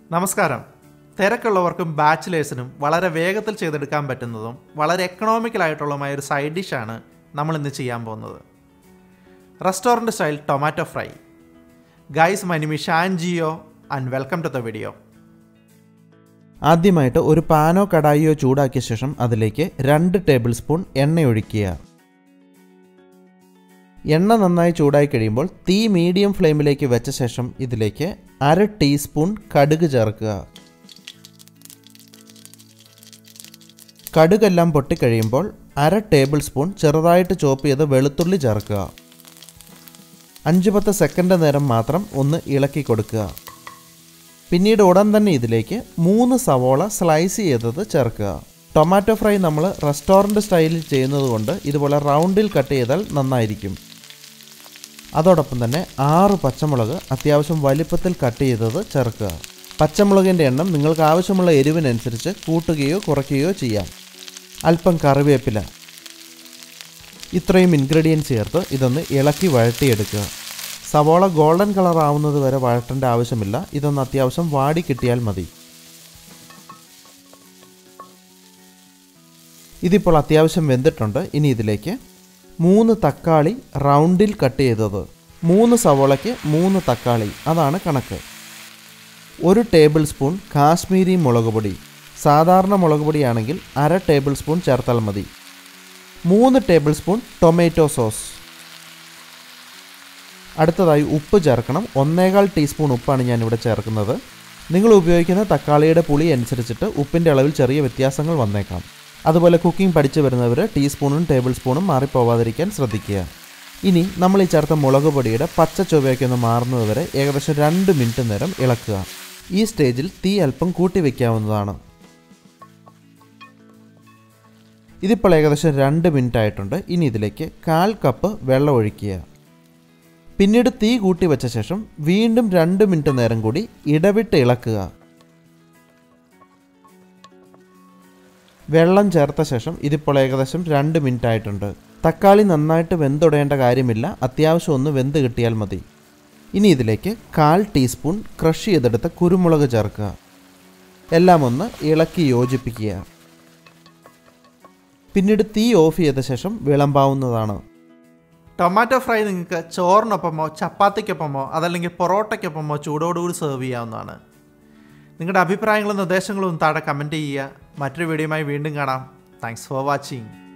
നമസ്കാരം തിരക്കുള്ളവർക്കും ബാച്ചിലേഴ്സിനും വളരെ വേഗത്തിൽ ചെയ്തെടുക്കാൻ പറ്റുന്നതും വളരെ എക്കണോമിക്കലായിട്ടുള്ളതുമായ ഒരു സൈഡ് ഡിഷാണ് നമ്മൾ ഇന്ന് ചെയ്യാൻ പോകുന്നത് restaurant style tomato fry guys my name Shan Geo and welcome to the video ആദ്യമായിട്ട് ഒരു പാനോ കടായിയോ ചൂടാക്കിയ ശേഷം അതിലേക്ക് രണ്ട് ടേബിൾ സ്പൂൺ എണ്ണ ഒഴിക്കുക എണ്ണ നന്നായി ചൂടായി കഴിയുമ്പോൾ തീ മീഡിയം ഫ്ലെയിമിലേക്ക് വെച്ച ശേഷം ഇതിലേക്ക് അര ടീസ്പൂൺ കടുക് ചേർക്കുക കടുകെല്ലാം പൊട്ടിക്കഴിയുമ്പോൾ അര ടേബിൾ സ്പൂൺ ചെറുതായിട്ട് ചോപ്പ് ചെയ്ത് വെളുത്തുള്ളി ചേർക്കുക അഞ്ച് പത്ത് സെക്കൻഡ് നേരം മാത്രം ഒന്ന് ഇളക്കി കൊടുക്കുക പിന്നീട് ഉടൻ തന്നെ ഇതിലേക്ക് മൂന്ന് സവോള സ്ലൈസ് ചെയ്തത് ചേർക്കുക ടൊമാറ്റോ ഫ്രൈ നമ്മൾ റെസ്റ്റോറൻറ്റ് സ്റ്റൈലിൽ ചെയ്യുന്നത് കൊണ്ട് ഇതുപോലെ റൗണ്ടിൽ കട്ട് ചെയ്താൽ നന്നായിരിക്കും അതോടൊപ്പം തന്നെ ആറ് പച്ചമുളക് അത്യാവശ്യം വലിപ്പത്തിൽ കട്ട് ചെയ്തത് ചേർക്കുക പച്ചമുളകിൻ്റെ എണ്ണം നിങ്ങൾക്ക് ആവശ്യമുള്ള എരിവിനനുസരിച്ച് കൂട്ടുകയോ കുറയ്ക്കുകയോ ചെയ്യാം അല്പം കറിവേപ്പില ഇത്രയും ഇൻഗ്രീഡിയൻസ് ചേർത്ത് ഇതൊന്ന് ഇളക്കി വഴട്ടിയെടുക്കുക സവോള ഗോൾഡൻ കളർ ആവുന്നത് വരെ വഴട്ടേണ്ട ആവശ്യമില്ല ഇതൊന്ന് അത്യാവശ്യം വാടി കിട്ടിയാൽ മതി ഇതിപ്പോൾ അത്യാവശ്യം വെന്തിട്ടുണ്ട് ഇനി ഇതിലേക്ക് മൂന്ന് തക്കാളി റൗണ്ടിൽ കട്ട് ചെയ്തത് മൂന്ന് സവോളയ്ക്ക് മൂന്ന് തക്കാളി അതാണ് കണക്ക് ഒരു ടേബിൾ സ്പൂൺ കാശ്മീരി മുളക് പൊടി സാധാരണ മുളക് പൊടിയാണെങ്കിൽ അര ടേബിൾ സ്പൂൺ ചേർത്താൽ മതി മൂന്ന് ടേബിൾ സ്പൂൺ ടൊമാറ്റോ സോസ് അടുത്തതായി ഉപ്പ് ചേർക്കണം ഒന്നേകാൽ ടീസ്പൂൺ ഉപ്പാണ് ഞാനിവിടെ ചേർക്കുന്നത് നിങ്ങൾ ഉപയോഗിക്കുന്ന തക്കാളിയുടെ പുളി അനുസരിച്ചിട്ട് ഉപ്പിൻ്റെ അളവിൽ ചെറിയ വ്യത്യാസങ്ങൾ വന്നേക്കാം അതുപോലെ കുക്കിംഗ് പഠിച്ചു വരുന്നവർ ടീസ്പൂണും ടേബിൾ സ്പൂണും മാറിപ്പോവാതിരിക്കാൻ ശ്രദ്ധിക്കുക ഇനി നമ്മൾ ഈ ചേർത്ത മുളക് പൊടിയുടെ പച്ച ചൊവ്വയൊക്കെ ഒന്ന് മാറുന്നത് വരെ ഏകദേശം രണ്ട് മിനിറ്റ് നേരം ഇളക്കുക ഈ സ്റ്റേജിൽ തീ അല്പം കൂട്ടി വയ്ക്കാവുന്നതാണ് ഇതിപ്പോൾ ഏകദേശം രണ്ട് മിനിറ്റ് ആയിട്ടുണ്ട് ഇനി ഇതിലേക്ക് കാൽ കപ്പ് വെള്ളം ഒഴിക്കുക പിന്നീട് തീ കൂട്ടി വെച്ച ശേഷം വീണ്ടും രണ്ട് മിനിറ്റ് നേരം കൂടി ഇടവിട്ട് ഇളക്കുക വെള്ളം ചേർത്ത ശേഷം ഇതിപ്പോൾ ഏകദേശം രണ്ട് മിനിറ്റ് ആയിട്ടുണ്ട് തക്കാളി നന്നായിട്ട് വെന്തുടയേണ്ട കാര്യമില്ല അത്യാവശ്യം ഒന്ന് വെന്ത് കിട്ടിയാൽ മതി ഇനി ഇതിലേക്ക് കാൽ ടീസ്പൂൺ ക്രഷ് ചെയ്തെടുത്ത കുരുമുളക് ചേർക്കുക എല്ലാം ഒന്ന് ഇളക്കി യോജിപ്പിക്കുക പിന്നീട് തീ ഓഫ് ചെയ്ത ശേഷം വിളമ്പാവുന്നതാണ് ടൊമാറ്റോ ഫ്രൈ നിങ്ങൾക്ക് ചോറിനൊപ്പമോ ചപ്പാത്തിക്കൊപ്പമോ അതല്ലെങ്കിൽ പൊറോട്ടയ്ക്കൊപ്പമോ ചൂടോടുകൂടി സെർവ് ചെയ്യാവുന്നതാണ് നിങ്ങളുടെ അഭിപ്രായങ്ങളും നിർദ്ദേശങ്ങളും താഴെ കമൻറ്റ് ചെയ്യുക മറ്റൊരു വീഡിയോയുമായി വീണ്ടും കാണാം താങ്ക്സ് ഫോർ വാച്ചിങ്